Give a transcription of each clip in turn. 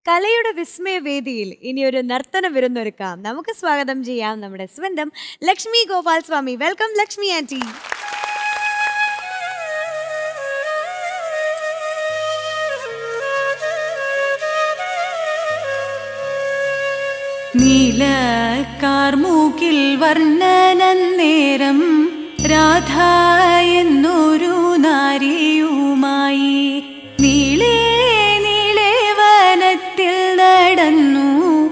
കലയുടെ വിസ്മയ വേദിയിൽ ഇനി ഒരു നർത്തന വിരുന്നൊരുക്കാം നമുക്ക് സ്വാഗതം ചെയ്യാം നമ്മുടെ സ്വന്തം ലക്ഷ്മി ഗോപാൽ സ്വാമി വെൽക്കം ലക്ഷ്മി ആന്റി നീലക്കാർമൂക്കിൽ വർണ്ണനന്നേരം രാധ എന്നൊരു നാരിയുമായി നീളേ നീളേ വനത്തിൽ നടന്നു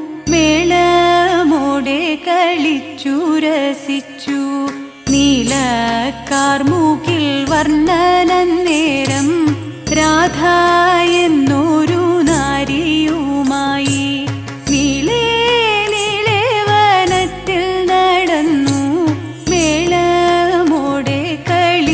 മേളമോടെ കളിച്ചു രസിച്ചു നീലക്കാർമൂക്കിൽ വർണ്ണനന്നേരം രാധ എന്നൊരു നാരിയുമായി നീളേ നീളേ വനത്തിൽ നടന്നു മേളമോടെ കളി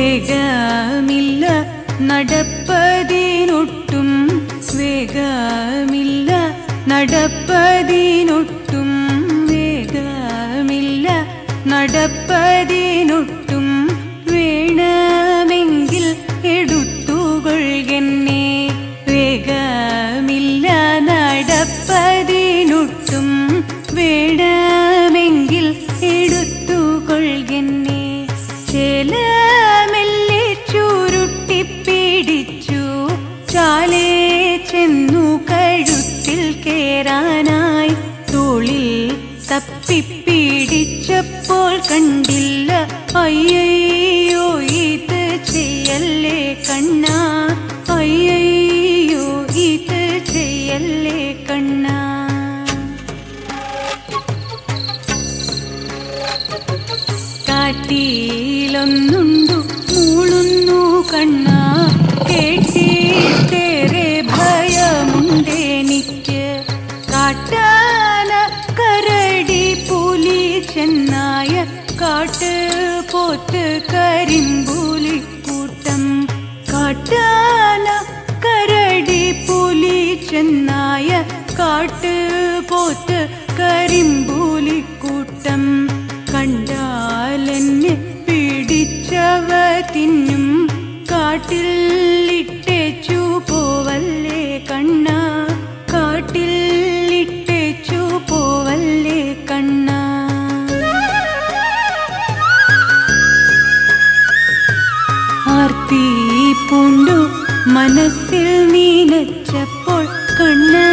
വേഗമില്ല നടപ്പതിനൊട്ടും വേഗമില്ല നടപ്പതിനൊട്ടും വേഗമില്ല നടപ്പതിനൊട്ടും വേണമെങ്കിൽ എടുത്തുകൊള്ളുകന്നെ വേഗമില്ല നടപ്പതിനൊട്ടും വേണമെങ്കിൽ എടുത്തുകൊള്ളുകന്നെ ചേലമെല്ലെ ചുരുട്ടിപ്പിടിച്ചു ചാലേ ചെന്നു കഴുത്തിൽ കേറാനായി തോളിൽ തപ്പിപ്പിടിച്ചപ്പോൾ കണ്ടില്ല അയ്യയ്യോ ഇത് ചെയ്യല്ലേ കണ്ണാ അയ്യയ്യോ ഇത് ചെയ്യല്ലേ കണ്ണാ കാട്ടിലൊന്നുണ്ടു മൂളുന്നു കണ്ണ കേട്ടിട്ടേറെ ഭയമുണ്ടെനിക്ക് കാട്ടാന കരടി പുലി ചെന്നായ കാട്ട് പോത്ത് കരിമ്പുലി കൂട്ടം കാട്ടാന കരടി പുലി ചെന്നായ കാട്ട് പോത്ത് കരിമ്പൂലി കൂട്ടം കണ്ടാലെന്നെ പിടിച്ചവ തിന്നും കാട്ടിൽ ഇട്ടേച്ചു പോവല്ലേ കണ്ണ കാട്ടിൽ ഇട്ടേച്ചു പോവല്ലേ കണ്ണ ആർത്തി പൂണ്ടു മനസ്സിൽ നീനച്ചപ്പോൾ കണ്ണ